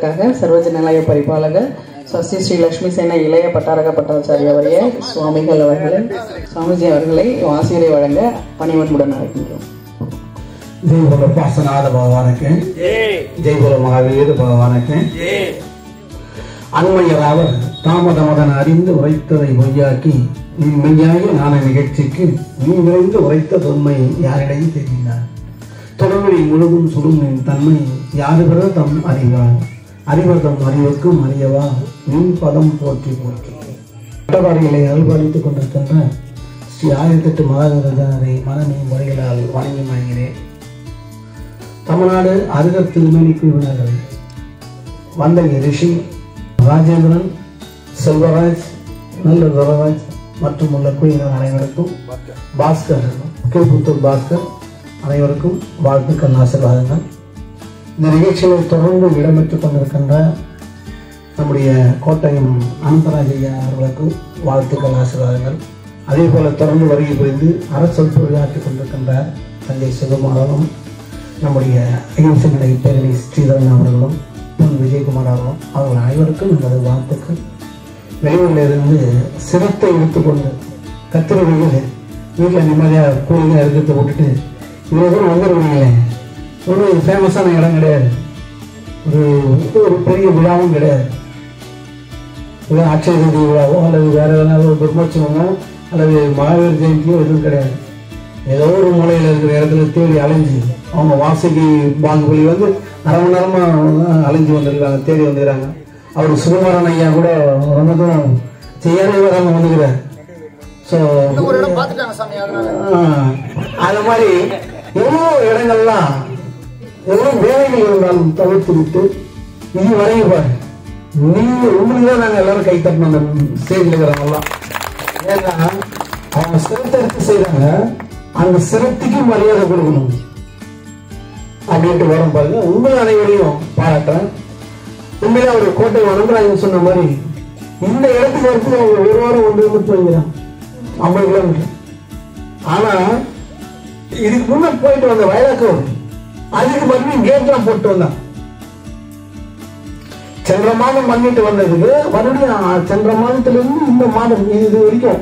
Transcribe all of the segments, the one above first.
வாழ்த்துவதற்காக சர்வஜ நிலைய பரிபாலகர் சசி ஸ்ரீ லட்சுமி சேன இளைய பட்டாரக பட்டாச்சாரி அவரைய சுவாமிகள் அவர்களை சுவாமிஜி அவர்களை ஆசிரியரை வழங்க பணிவன்புடன் அழைக்கின்றோம் ஜெய் போல பாசநாத பகவானுக்கு ஜெய் போல மகாவீர பகவானுக்கு அண்மையராவர் தாமதமதன் அறிந்து உரைத்ததை பொய்யாக்கி நீ மெய்யாகி நான நிகழ்ச்சிக்கு நீ விரைந்து உரைத்த தொன்மை யாரிடையும் தெரிந்தார் தொடர்பை முழுதும் சுடுமின் தன்மை யாருகிற தம் அறிவார் அறிவர் தம் அறிவுக்கும் அறியவா நீ பதம் போற்றி போற்றி பட்டபாரிகளை அல்பாலித்துக் கொண்டிருக்கின்ற ஸ்ரீ ஆயிரத்தெட்டு மகாவீரரை மனமே முறைகளால் வணங்கி மயங்கினேன் தமிழ்நாடு அருகர் திருமணி குழுவினர்கள் வந்தகி ரிஷி ராஜேந்திரன் செல்வராஜ் நல்ல துரராஜ் மற்றும் உள்ள குழுவினர் அனைவருக்கும் பாஸ்கர் கீழ்புத்தூர் பாஸ்கர் அனைவருக்கும் வாழ்த்துக்கள் ஆசீர்வாதங்கள் இந்த நிகழ்ச்சியில் தொடர்ந்து இடம்பெற்றுக் கொண்டிருக்கின்ற நம்முடைய கோட்டயம் அனந்தராஜ் ஐயா அவர்களுக்கும் வாழ்த்துக்கள் ஆசீர்வாதங்கள் அதே போல தொடர்ந்து வருகை புரிந்து அரசல் தொழிலாற்றிக் கொண்டிருக்கின்ற தந்தை சிவகுமாரனும் நம்முடைய அகிம்சை பேரவை ஸ்ரீதரன் அவர்களும் பொன் விஜயகுமார் அவர்களும் அவர்கள் அனைவருக்கும் எனது வாழ்த்துக்கள் வெளியூரில் இருந்து சிரத்தை எடுத்துக்கொண்டு கத்திரிகள் வீட்டில் நிம்மதியாக கூலிங்காக இருக்கிறத விட்டுட்டு இவ்வளோ தூரம் வந்துருவீங்களே ஒரு ஃபேமஸான இடம் கிடையாது ஒரு ஒரு பெரிய விழாவும் கிடையாது இல்லை அக்ஷய ஜெயந்தி விழாவோ அல்லது வேற எதனால ஒரு பிரம்மோற்சவமோ அல்லது மகாவீர் ஜெயந்தியோ எதுவும் கிடையாது ஏதோ ஒரு மூலையில் இருக்கிற இடத்துல தேடி அலைஞ்சு அவங்க வாசகி பாகுபலி வந்து அரை மணி நேரமா அலைஞ்சு வந்திருக்காங்க தேடி வந்துக்கிறாங்க அவர் சுகுமாரன் ஐயா கூட ரொம்ப தூரம் செய்யாத வராம வந்துக்கிறார் ஸோ அது மாதிரி எவ்வளோ இடங்கள்லாம் எவ்வளோ வேலைகள் இருந்தாலும் தவிர்த்து விட்டு இது வரையும் பாரு நீங்க உங்களுக்கு தான் நாங்கள் எல்லாரும் கை தட்டணும் அந்த ஸ்டேஜில் இருக்கிறவங்கலாம் ஏன்னா அவங்க சிரத்தை எடுத்து செய்கிறாங்க அந்த சிரத்துக்கு மரியாதை கொடுக்கணும் அப்படின்ட்டு வரும் பாருங்க உங்கள் அனைவரையும் பாராட்டுறேன் உண்மையில அவர் கோட்டை வனந்தராஜன் சொன்ன மாதிரி இந்த இடத்துக்கு வரத்துக்கு அவங்க ஒரு வாரம் ஒன்று வந்து போய்கிறான் ஐம்பது கிலோமீட்டர் ஆனா இதுக்கு முன்ன போயிட்டு வந்த வயலாக்கம் அதுக்கு மறுபடியும் கேட் தான் போட்டு வந்தான் சென்ற மாதம் பண்ணிட்டு வந்ததுக்கு மறுபடியும் சென்ற மாதத்துல இருந்து இந்த மாதம் இது வரைக்கும்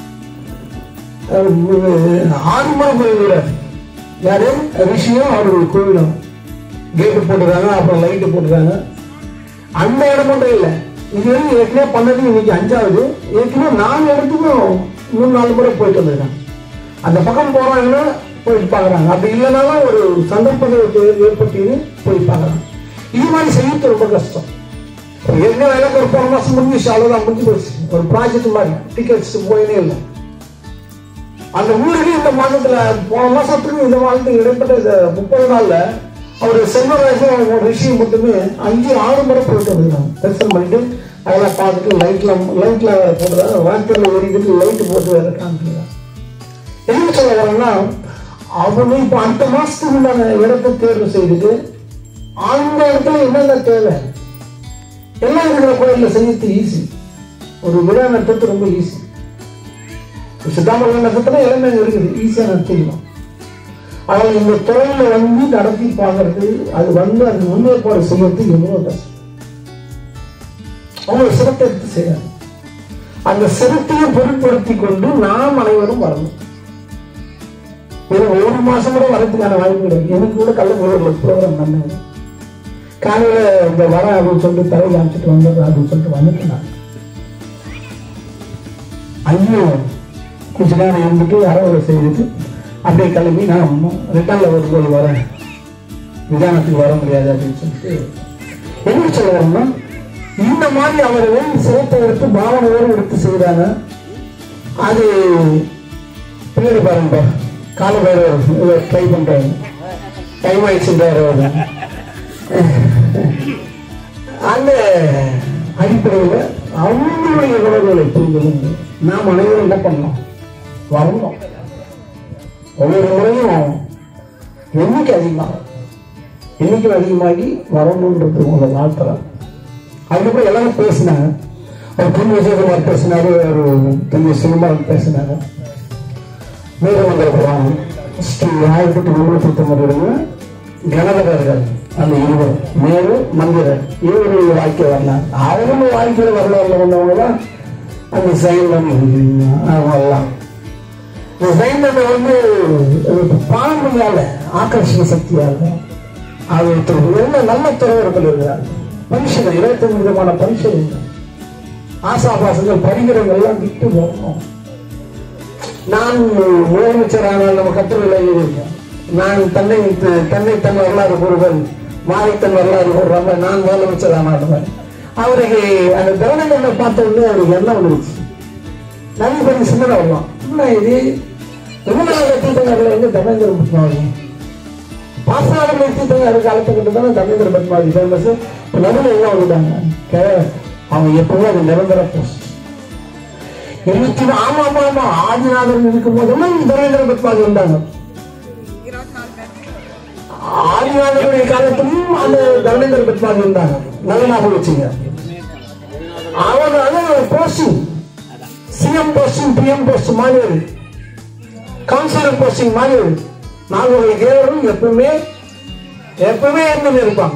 அஹ், ஆறு முறை போயிருக்கிறார் யாரு ரிஷியும் அவருடைய கோவிலும் கேட்டு போட்டுருக்காங்க அப்புறம் லைட்டு போட்டுருக்காங்க அந்த இடம் மட்டும் இல்லை இது வரைக்கும் ஏற்கனவே பண்ணது இன்னைக்கு அஞ்சாவது ஏற்கனவே நாலு இடத்துக்கும் மூணு நாலு முறை போயிட்டு வந்திருக்காங்க அந்த பக்கம் போறாங்கன்னா போயிட்டு பார்க்கறாங்க அப்படி இல்லைனாலும் ஒரு சந்தர்ப்பத்தை ஏற்பட்டு போய் பார்க்கறாங்க இது மாதிரி செய்யறது ரொம்ப கஷ்டம் ஏற்கனவே எனக்கு ஒரு போன மாசம் முடிஞ்சிச்சு அவ்வளவுதான் முடிஞ்சு போச்சு ஒரு ப்ராஜெக்ட் மாதிரி டிக்கெட்ஸ் போயினே இல்லை அந்த ஊருக்கு இந்த மாசத்துல போன மாசத்துக்கு இந்த மாதத்துக்கு இடைப்பட்ட இந்த முப்பது நாள்ல அவர் செல்வராஜும் அவங்க ரிஷியும் மட்டுமே அஞ்சு ஆறு முறை போயிட்டு வந்திருக்காங்க தரிசனம் பண்ணிட்டு அதெல்லாம் பார்த்துட்டு லைட்ல லைட்ல போட்டுறாங்க வாக்கில் ஏறிக்கிட்டு லைட் போட்டு வேற காமிக்கிறாங்க என்ன சொல்ல வரேன்னா அவங்க இப்ப அடுத்த மாசத்துக்கு உண்டான இடத்தை தேர்வு செய்துட்டு அந்த இடத்துல என்னென்ன தேவை எல்லாம் இருக்கிற கோயில்ல செய்யறது ஈஸி ஒரு விழா நடத்துறது ரொம்ப ஈஸி சித்தாமல நட்சத்திரம் எல்லாமே அங்க இருக்குது ஈஸியா நடத்திக்கலாம் ஆனால் இந்த துறையில வந்து நடத்தி பார்க்கறது அது வந்து அது முன்னேற்பாடு செய்யறது எவ்வளவு கஷ்டம் அவங்க சிரத்தை எடுத்து செய்யறாங்க அந்த சிரத்தையை பொருட்படுத்தி கொண்டு நாம் அனைவரும் வரணும் எனக்கு ஒரு மாசம் கூட வரதுக்கான வாய்ப்பு கிடையாது எனக்கு கூட கள்ளக்குளூர்ல ப்ரோக்ராம் பண்ணேன் காலையில இந்த வரேன் அப்படின்னு சொல்லிட்டு தலை காமிச்சிட்டு வந்துடுறேன் அப்படின்னு சொல்லிட்டு வந்துட்டு நான் ஐயோ கொஞ்ச நேரம் இருந்துட்டு அறவரை செய்துட்டு அப்படியே கிளம்பி நான் ரிட்டர்ன்ல வரும்போது வரேன் விதானத்துக்கு வர முடியாது அப்படின்னு சொல்லிட்டு என்ன சொல்ல வரேன்னா இந்த மாதிரி அவர்கள் சிறப்பை எடுத்து பாவனையோடு எடுத்து செய்கிறாங்க அது பின்னாடி பாருங்க காலபைரவர் ட்ரை பண்றாங்க டைம் ஆயிடுச்சுன்றாரு அவரு. அந்த அடிப்படையில் அவங்களுடைய உணர்வுகளை புரிந்து கொண்டு நாம் அனைவரும் என்ன பண்ணோம் வரணும் ஒவ்வொரு முறையும் எண்ணிக்கை அதிகமாகும் எண்ணிக்கை அதிகமாகி வரணுன்றது உங்களை வாழ்த்துறேன் அதுக்கப்புறம் எல்லாரும் பேசினாங்க ஒரு பொன் விஜயகுமார் பேசினாரு ஒரு தந்தை சிவகுமாரன் பேசினாங்க வீரமங்கல புராணம் ஸ்ரீ ஆயிரத்தி முன்னூத்தி தொண்ணூறு கணவர்கள் அந்த இருவர் மேரு மந்திரன் இருவருடைய வாழ்க்கை வரலாம் அவங்க வாழ்க்கையில் வரலாறுல வந்தவங்க தான் அந்த சைலம் அவங்கெல்லாம் இந்த சைலத்தை வந்து பாம்பியால ஆகர்ஷண சக்தியால அது நல்ல நல்ல துறவர்கள் இருக்கிறார் பரிசுகள் இருபத்தி விதமான பரிசுகள் ஆசாபாசங்கள் பரிகிறவங்க எல்லாம் விட்டு போகணும் நான் முதலமைச்சர் ஆனால் நம்ம கட்டுரையில் எழுதியிருக்கேன் நான் தன்னை தன்னை தன் வரலாறு கூறுவன் மாலை தன் வரலாறு கூறுறாங்க நான் முதலமைச்சர் ஆனாடுவேன் அவருக்கு அந்த திரவணங்களை பார்த்த உடனே அவருக்கு என்ன வந்துருச்சு நிறைய பேருக்கு சிந்தனை வரலாம் என்ன இது தமிழ்நாடு தீர்த்தங்கரில் வந்து தர்மேந்திர பத்மாவதி பாசனாளர்களை தீர்த்தங்கர் காலத்துக்கிட்ட தானே தர்மேந்திர பத்மாவதி ஃபேமஸ் இப்போ நடுவில் என்ன வந்துட்டாங்க கே- அவங்க எப்பவுமே அது நிரந்தர போஸ்ட் இருபத்தி ஆமா ஆமா ஆமா ஆதிநாதன் இருக்கும் போதெல்லாம் தர்மேந்திர பத்மாவதி வந்தாங்க ஆதிநாதனுடைய காலத்திலும் அந்த தர்மேந்திர பத்மாவதி வந்தாங்க நல்ல ஞாபகம் வச்சுங்க அவங்க அதான் posting CM posting PM post மாறியது கவுன்சிலர் போஸ்டிங் மாறியது நால்வகை தேவரும் எப்பவுமே எப்பவுமே இருந்து இருப்பாங்க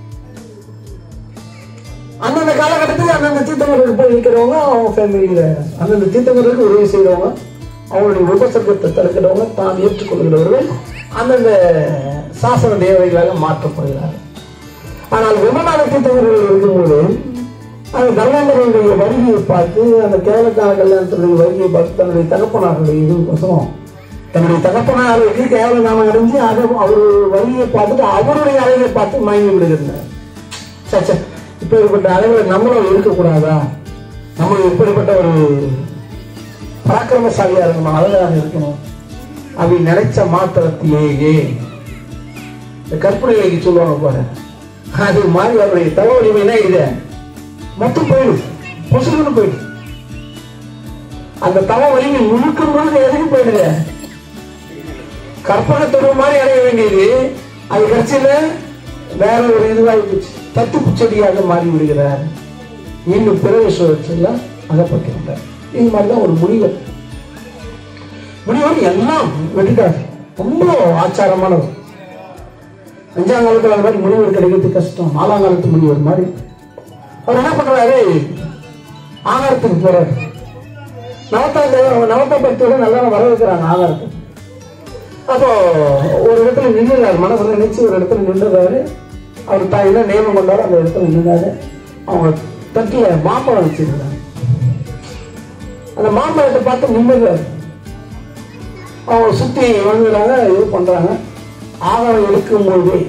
அந்தந்த காலகட்டத்தில் அந்தந்த தீர்த்தங்களுக்கு போய் இருக்கிறவங்க அவங்க ஃபேமிலியில அந்தந்த தீர்த்தங்களுக்கு உதவி செய்கிறவங்க அவங்களுடைய உபசர்க்கத்தை தடுக்கிறவங்க தான் ஏற்றுக்கொள்கிறவர்கள் அந்தந்த சாசன தேவைகளாக மாற்றப்படுகிறார்கள் ஆனால் விமனான தீர்த்தவர்கள் இருக்கும்போது அந்த தர்மேந்திரனுடைய வருகையை பார்த்து அந்த கேரளக்கார கல்யாணத்துடைய வருகையை பார்த்து தன்னுடைய தகப்பனாருடைய இதுக்கோசரம் தன்னுடைய தகப்பனாருக்கு கேவல நாம அடைஞ்சு அதை அவர் வருகையை பார்த்துட்டு அவருடைய அழகை பார்த்து மயங்கி விடுகிறார் சச்ச இப்படிப்பட்ட அளவில் நம்மளும் இருக்கக்கூடாதா நம்ம இப்படிப்பட்ட ஒரு பராக்கிரமசாலியா இருக்கணும் அழகாக இருக்கணும் அப்படி நினைச்ச மாத்திரத்திலேயே இந்த கற்பனைக்கு சொல்லுவாங்க பாரு அது மாதிரி அவருடைய தவ வலிமை என்ன இது மொத்தம் போயிடும் பொசுன்னு போயிடும் அந்த தவ வலிமை முழுக்கும் பொழுது எதுக்கு போயிடுது கற்பனை தொழில் மாதிரி அடைய வேண்டியது அது கட்சியில வேற ஒரு இதுவாகி போச்சு தத்துப்பு செடியாக மாறி விடுகிறார் இன்னும் பிறகு சுழற்சியில் அகப்பட்டிருந்தார் இது மாதிரிதான் ஒரு முனிவர் முனிவர் எல்லாம் வெட்டிட்டார் ரொம்ப ஆச்சாரமானவர் அஞ்சாம் காலத்துல அந்த மாதிரி முனிவர் கிடைக்கிறது கஷ்டம் நாலாம் காலத்து முனிவர் மாதிரி அவர் என்ன பண்றாரு ஆகாரத்துக்கு போறாரு நவத்தா நவத்தா பக்தியோட நல்லா வர வைக்கிறாங்க ஆகாரத்துக்கு அப்போ ஒரு இடத்துல நின்றுறாரு மனசுல நினைச்சு ஒரு இடத்துல நின்றுறாரு அவர் தான் என்ன நியமம் கொண்டாரோ அந்த இடத்துல நின்றாரு அவங்க தட்டில மாம்பழம் வச்சிருந்தாங்க அந்த மாம்பழத்தை பார்த்து நின்றுறாரு அவங்க சுத்தி வந்துடுறாங்க இது பண்றாங்க ஆகாரம் எடுக்கும் போதே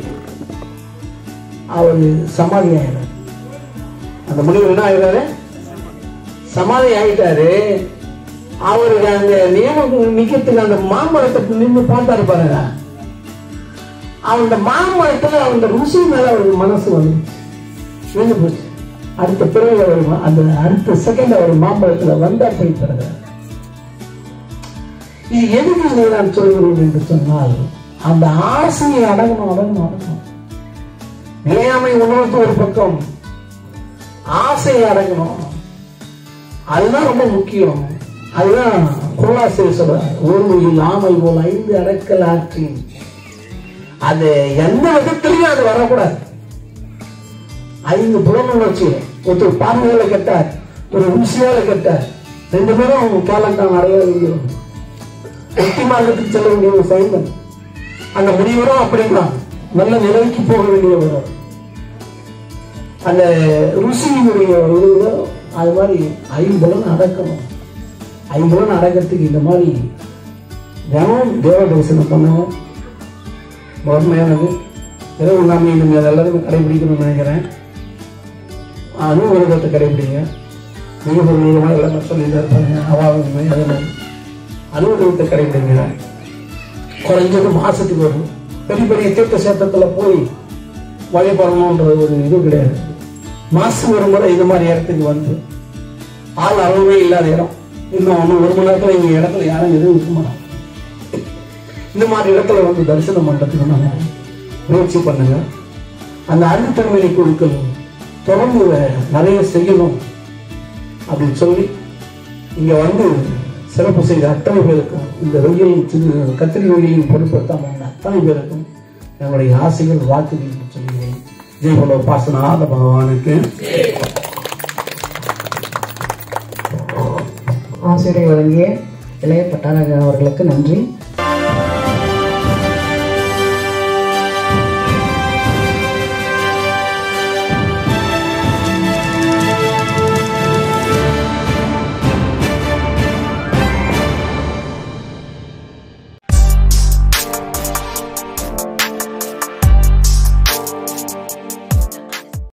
அவர் சமாதி ஆயிடுறாரு அந்த முடிவு என்ன ஆயிடுறாரு சமாதி ஆயிட்டாரு அவருக்கு அந்த நியமம் நிக்கிறதுக்கு அந்த மாம்பழத்தை நின்று பார்த்தாரு பாருங்க அந்த மாம்பழத்துல அந்த ருசி மேல அவருக்கு மனசு வந்துச்சு நின்று போச்சு அடுத்த பிறகு அவர் ம- அந்த அடுத்த செகண்ட் அவர் மாம்பழத்துல வந்தா போய் பிறகு இது எதுக்கு இதை நான் சொல்கிறேன் என்று சொன்னால் அந்த ஆசையை அடங்கணும் அடங்கணும் அடங்கணும் நிலையாமை உணர்த்து ஒரு பக்கம் ஆசையை அடங்கணும் அதுதான் ரொம்ப முக்கியம் அதுதான் குருளாசிரியர் சொல்றார் ஒருமையில் ஆமை போல் ஐந்து அடக்கல் ஆற்றி அது எந்த விதத்திலையும் அது வரக்கூடாது ஐந்து புலனுணர்ச்சி ஒருத்தர் பார்வையால கெட்டார் ஒரு ருசியால கெட்டார் ரெண்டு பேரும் கேலண்டான் அடைய வேண்டிய வெற்றி மார்க்கத்துக்கு செல்ல வேண்டிய ஒரு சைந்தன் அந்த முனிவரும் அப்படிதான் நல்ல நிலைக்கு போக வேண்டியவர் அந்த ருசியினுடைய இதுல அது மாதிரி ஐம்புலன் அடக்கணும் ஐம்புலன் அடக்கிறதுக்கு இந்த மாதிரி தினம் தேவ தரிசனம் பண்ணுவோம் முதன்மையானது இரவு நாம நீங்கள் எல்லாருமே கடைபிடிக்கணும்னு நினைக்கிறேன் அனுவிரதத்தை கடைபிடிங்க மிக பொருளாக எல்லாமே சொல்லிட்டு இருப்பாங்க அவாவுமே அதே மாதிரி அனுவிரதத்தை கடைபிடிங்க குறைஞ்சது மாசத்துக்கு வரும் பெரிய பெரிய தீர்த்த சேத்தத்துல போய் வழிபடணுன்றது ஒரு இது கிடையாது மாசம் ஒரு முறை இது மாதிரி இடத்துக்கு வந்து ஆள் அளவே இல்லாத இடம் இன்னும் ஒன்று ஒரு மணி நேரத்தில் இங்க இடத்துல யாரும் எதுவும் இருக்க மாட்டாங்க இந்த மாதிரி இடத்துல வந்து தரிசனம் பண்றதுக்கு நம்ம முயற்சி பண்ணுங்க அந்த அருத்தன்மையை குழுக்கள் தொடர்ந்து நிறைய செய்யணும் அப்படின்னு சொல்லி இங்க வந்து சிறப்பு செய்த அத்தனை பேருக்கும் இந்த வெயிலின் சிறு கத்திரி வெயிலின் பொறுப்பெடுத்தாமல் அத்தனை பேருக்கும் என்னுடைய ஆசைகள் வாழ்த்துக்கள் சொல்லி ஜெய் போலோ பாசநாத பகவானுக்கு ஆசிரியரை வழங்கிய இளைய பட்டாரக அவர்களுக்கு நன்றி